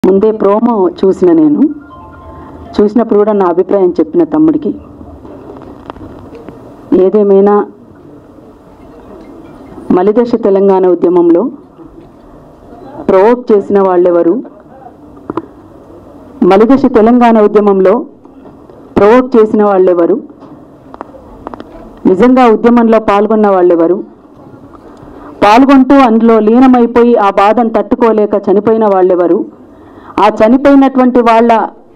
ముందే ప్రోమో చూసిన నేను చూసినప్పుడు కూడా నా అభిప్రాయం చెప్పిన తమ్ముడికి ఏదేమైనా మలిదశ తెలంగాణ ఉద్యమంలో ప్రవోక్ చేసిన వాళ్ళెవరు మలిదశ తెలంగాణ ఉద్యమంలో ప్రవోక్ చేసిన వాళ్ళెవరు నిజంగా ఉద్యమంలో పాల్గొన్న వాళ్ళెవరు పాల్గొంటూ అందులో లీనమైపోయి ఆ బాధను తట్టుకోలేక చనిపోయిన వాళ్ళెవరు ఆ చనిపోయినటువంటి వాళ్ళ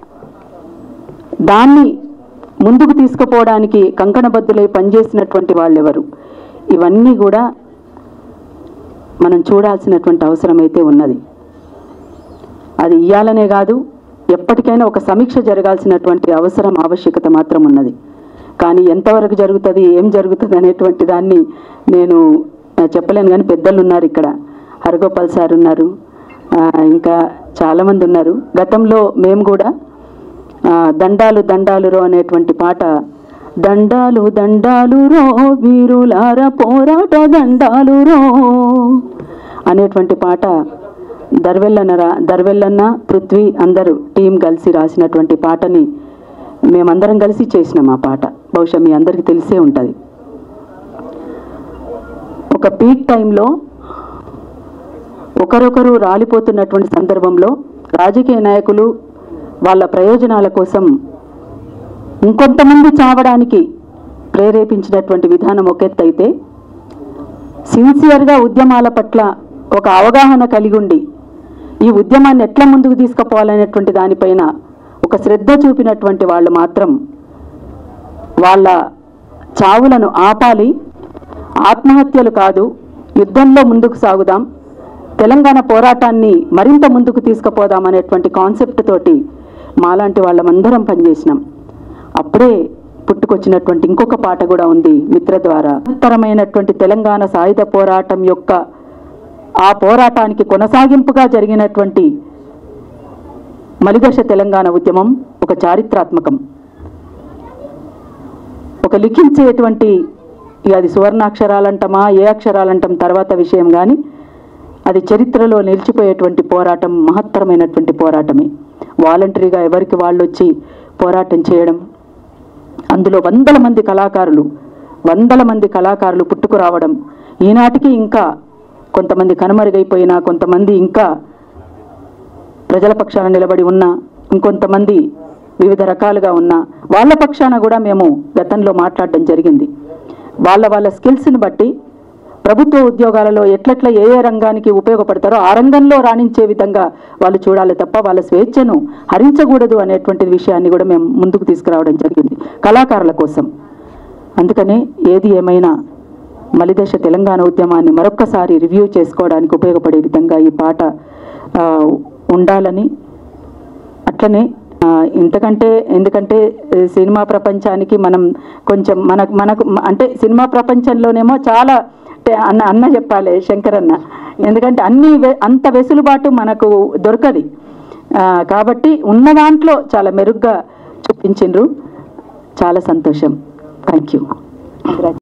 దాన్ని ముందుకు తీసుకుపోవడానికి కంకణబద్దులై పనిచేసినటువంటి వాళ్ళెవరు ఇవన్నీ కూడా మనం చూడాల్సినటువంటి అవసరం అయితే ఉన్నది అది ఇయ్యాలనే కాదు ఎప్పటికైనా ఒక సమీక్ష జరగాల్సినటువంటి అవసరం ఆవశ్యకత మాత్రం ఉన్నది కానీ ఎంతవరకు జరుగుతుంది ఏం జరుగుతుంది అనేటువంటి దాన్ని నేను ఆ, చెప్పలేను కానీ పెద్దలు ఉన్నారు ఇక్కడ హరగోపాల్ సార్ ఉన్నారు ఆ, ఇంకా చాలామంది ఉన్నారు గతంలో మేము కూడా ఆ, దండాలు దండాలు రో అనేటువంటి పాట దండాలు దండాలు రో వీరులార పోరాట దండాలు రో అనేటువంటి పాట దర్వెల్లన్న రా దర్వెల్లన్న పృథ్వీ అందరూ టీం కలిసి రాసినటువంటి పాటని మేమందరం కలిసి చేసినాం ఆ పాట బహుశా మీ అందరికీ తెలిసే ఉంటుంది ఒక పీక్ టైంలో ఒకరొకరు రాలిపోతున్నటువంటి సందర్భంలో రాజకీయ నాయకులు వాళ్ళ ప్రయోజనాల కోసం ఇంకొంతమంది చావడానికి ప్రేరేపించినటువంటి విధానం ఒక ఎత్తు అయితే సిన్సియర్గా ఉద్యమాల పట్ల ఒక అవగాహన కలిగి ఉండి ఈ ఉద్యమాన్ని ఎట్లా ముందుకు తీసుకుపోవాలనేటువంటి దానిపైన ఒక శ్రద్ధ చూపినటువంటి వాళ్ళు మాత్రం వాళ్ళ చావులను ఆపాలి ఆత్మహత్యలు కాదు యుద్ధంలో ముందుకు సాగుదాం తెలంగాణ పోరాటాన్ని మరింత ముందుకు తీసుకుపోదాం అనేటువంటి కాన్సెప్ట్ తోటి మాలాంటి వాళ్ళమందరం పనిచేసినాం అప్పుడే పుట్టుకొచ్చినటువంటి ఇంకొక పాట కూడా ఉంది మిత్ర ద్వారా ఉత్తరమైనటువంటి తెలంగాణ సాయుధ పోరాటం యొక్క ఆ పోరాటానికి కొనసాగింపుగా జరిగినటువంటి మలిదశ తెలంగాణ ఉద్యమం ఒక చారిత్రాత్మకం ఒక లిఖించేటువంటి ఇక అది సువర్ణాక్షరాలంటమా ఏ అక్షరాలంటాం తర్వాత విషయం కానీ అది చరిత్రలో నిలిచిపోయేటువంటి పోరాటం మహత్తరమైనటువంటి పోరాటమే వాలంటరీగా ఎవరికి వాళ్ళు వచ్చి పోరాటం చేయడం అందులో వందల మంది కళాకారులు వందల మంది కళాకారులు పుట్టుకురావడం ఈనాటికి ఇంకా కొంతమంది కనుమరుగైపోయినా కొంతమంది ఇంకా ప్రజల పక్షాన నిలబడి ఉన్నా ఇంకొంతమంది వివిధ రకాలుగా ఉన్నా వాళ్ళ పక్షాన కూడా మేము గతంలో మాట్లాడడం జరిగింది వాళ్ళ వాళ్ళ స్కిల్స్ని బట్టి ప్రభుత్వ ఉద్యోగాలలో ఎట్లెట్లా ఏ ఏ రంగానికి ఉపయోగపడతారో ఆ రంగంలో రాణించే విధంగా వాళ్ళు చూడాలి తప్ప వాళ్ళ స్వేచ్ఛను హరించకూడదు అనేటువంటి విషయాన్ని కూడా మేము ముందుకు తీసుకురావడం జరిగింది కళాకారుల కోసం అందుకనే ఏది ఏమైనా మలిదశ తెలంగాణ ఉద్యమాన్ని మరొక్కసారి రివ్యూ చేసుకోవడానికి ఉపయోగపడే విధంగా ఈ పాట ఆ, ఉండాలని అట్లనే ఆ, ఇంతకంటే ఎందుకంటే ఏ, సినిమా ప్రపంచానికి మనం కొంచెం మనకు మనకు అంటే సినిమా ప్రపంచంలోనేమో చాలా అంటే అన్న అన్న చెప్పాలి శంకర్ అన్న ఎందుకంటే అన్ని వె- అంత వెసులుబాటు మనకు దొరకది ఆ, కాబట్టి ఉన్న దాంట్లో చాలా మెరుగ్గా చూపించిండ్రు చాలా సంతోషం థ్యాంక్ యూ